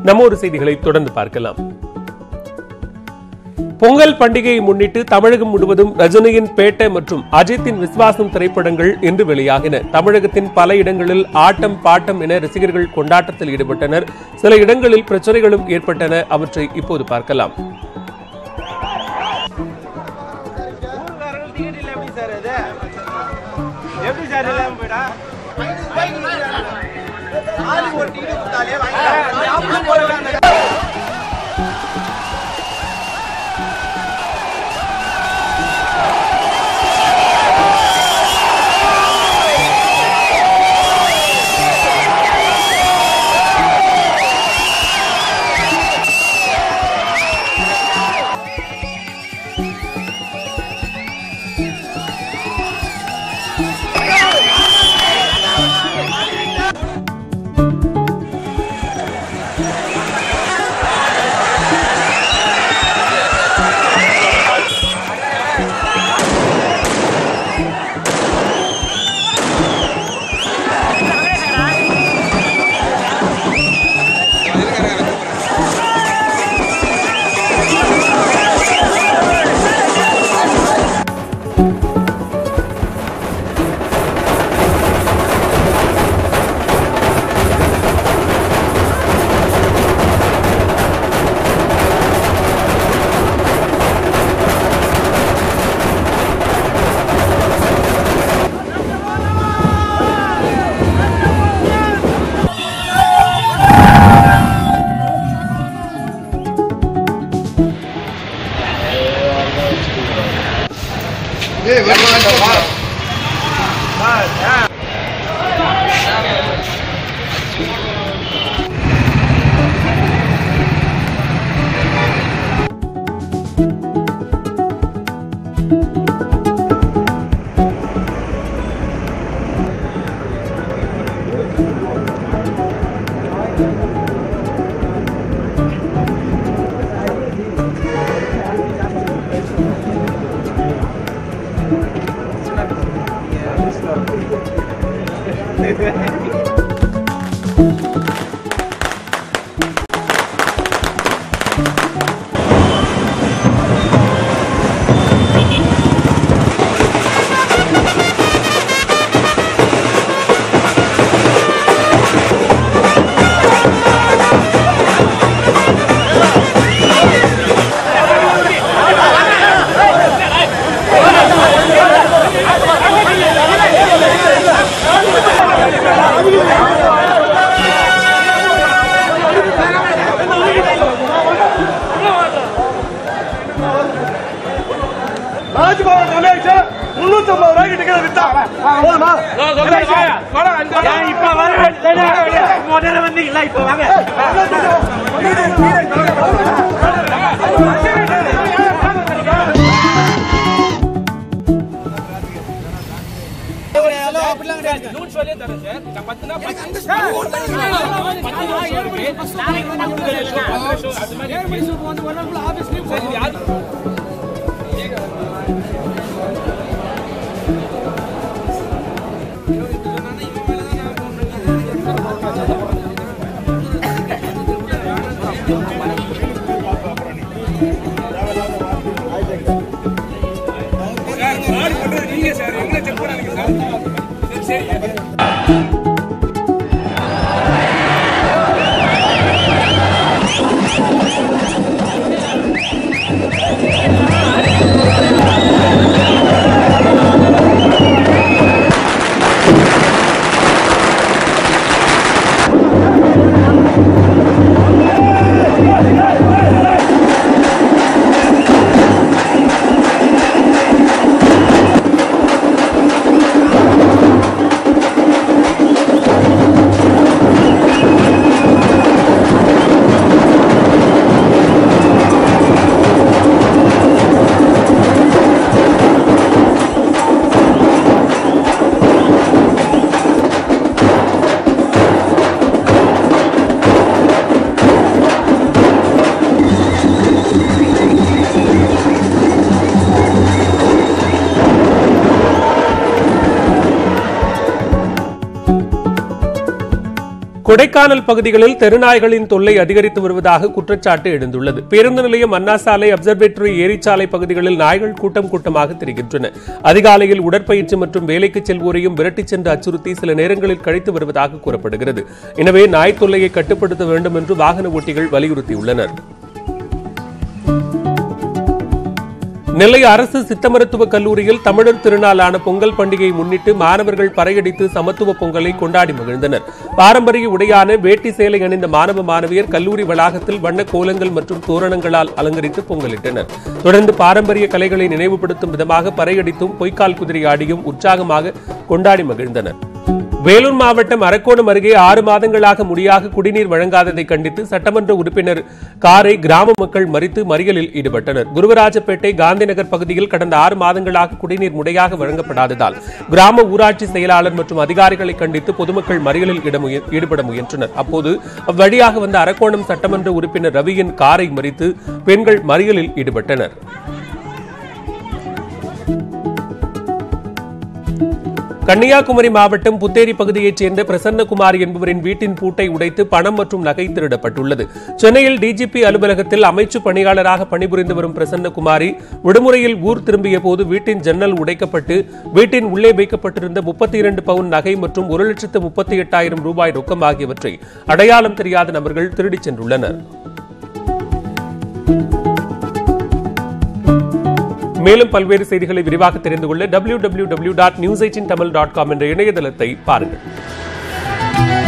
நம்ம ஒரு செய்திகளை தொடர்ந்து பார்க்கலாம் பொங்கல் பண்டிகையை முன்னிட்டு தமிழகம் முழுவதும் ரஜினியின் பேட்டை மற்றும் அஜித்தின் விஸ்வாசம் திரைப்படங்கள் இன்று வெளியாகின தமிழகத்தின் பல இடங்களில் ஆட்டம் பாட்டம் என ரசிகர்கள் கொண்டாட்டத்தில் ஈடுபட்டனர் சில இடங்களில் பிரச்சனைகளும் ஏற்பட்டன அவற்றை இப்போது பார்க்கலாம் ஊர்காரர்கள் டிக்கெட் இல்ல எப்படி சார் இது எப்படி சார் இல்லாம போயிடா ஆளுக்கு ஒரு டிக்கெட் கொடுத்தாலே வாங்கி ராஜ்பவன் ரமேஷ் முன்னூத்தி ஐம்பது ரூபாய்க்கு டிக்கெட் வித்தா போதுமா இப்ப வர முதல்ல வந்தீங்களா இப்ப வாங்க ஆ கொடைக்கானல் பகுதிகளில் தெருநாய்களின் தொல்லை அதிகரித்து வருவதாக குற்றச்சாட்டு எழுந்துள்ளது பேருந்து நிலையம் அண்ணா சாலை அப்சர்வேட்டரி ஏரிச்சாலை பகுதிகளில் நாய்கள் கூட்டம் கூட்டமாக திரிகின்றன அதிகாலையில் உடற்பயிற்சி மற்றும் வேலைக்கு செல்வோரையும் விரட்டிச் சென்று அச்சுறுத்தி சில நேரங்களில் கழித்து வருவதாக கூறப்படுகிறது எனவே நாய் தொல்லையை கட்டுப்படுத்த வேண்டும் என்று வாகன ஓட்டிகள் வலியுறுத்தியுள்ளனர் நெல்லை அரசு சித்த மருத்துவக் கல்லூரியில் தமிழர் திருநாளான பொங்கல் பண்டிகையை முன்னிட்டு மாணவர்கள் பறையடித்து சமத்துவ பொங்கலை கொண்டாடி மகிழ்ந்தனர் பாரம்பரிய உடையான வேட்டி சேலை அணிந்த மாணவ மாணவியர் கல்லூரி வளாகத்தில் வண்ண கோலங்கள் மற்றும் தோரணங்களால் அலங்கரித்து பொங்கலிட்டனர் தொடர்ந்து பாரம்பரிய கலைகளை நினைவுபடுத்தும் விதமாக பறையடித்தும் பொய்க்கால் குதிரை ஆடியும் உற்சாகமாக கொண்டாடி மகிழ்ந்தனர் வேலூர் மாவட்டம் அரக்கோணம் அருகே ஆறு மாதங்களாக முடியாக குடிநீர் வழங்காததை கண்டித்து சட்டமன்ற உறுப்பினர் காரை கிராம மக்கள் மறித்து மறியலில் ஈடுபட்டனர் குருவராஜப்பேட்டை காந்திநகர் பகுதியில் கடந்த ஆறு மாதங்களாக குடிநீர் முறையாக வழங்கப்படாததால் கிராம ஊராட்சி செயலாளர் மற்றும் அதிகாரிகளை கண்டித்து பொதுமக்கள் மறியலில் இட முய- ஈடுபட முயன்றனர் அப்போது அவ்வழியாக வந்த அரக்கோணம் சட்டமன்ற உறுப்பினர் ரவியின் காரை மறித்து பெண்கள் மறியலில் ஈடுபட்டனர் கன்னியாகுமரி மாவட்டம் புத்தேரி பகுதியைச் சேர்ந்த பிரசன்னகுமார் என்பவரின் வீட்டின் பூட்டை உடைத்து பணம் மற்றும் நகை திருடப்பட்டுள்ளது சென்னையில் டிஜிபி அலுவலகத்தில் அமைச்சு பணியாளராக பணிபுரிந்து வரும் பிரசன்னகுமாரி விடுமுறையில் ஊர் திரும்பிய போது வீட்டின் ஜன்னல் உடைக்கப்பட்டு வீட்டின் உள்ளே வைக்கப்பட்டிருந்த முப்பத்தி இரண்டு பவுன் நகை மற்றும் ஒரு லட்சத்து முப்பத்தி எட்டாயிரம் ரூபாய் ரொக்கம் ஆகியவற்றை அடையாளம் தெரியாத நபர்கள் திருடிச் சென்றுள்ளனர் மேலும் பல்வேறு செய்திகளை விரிவாக தெரிந்து கொள்ள W W W dot news eighteen Tamil dot com என்ற இணையதளத்தை பாருங்கள்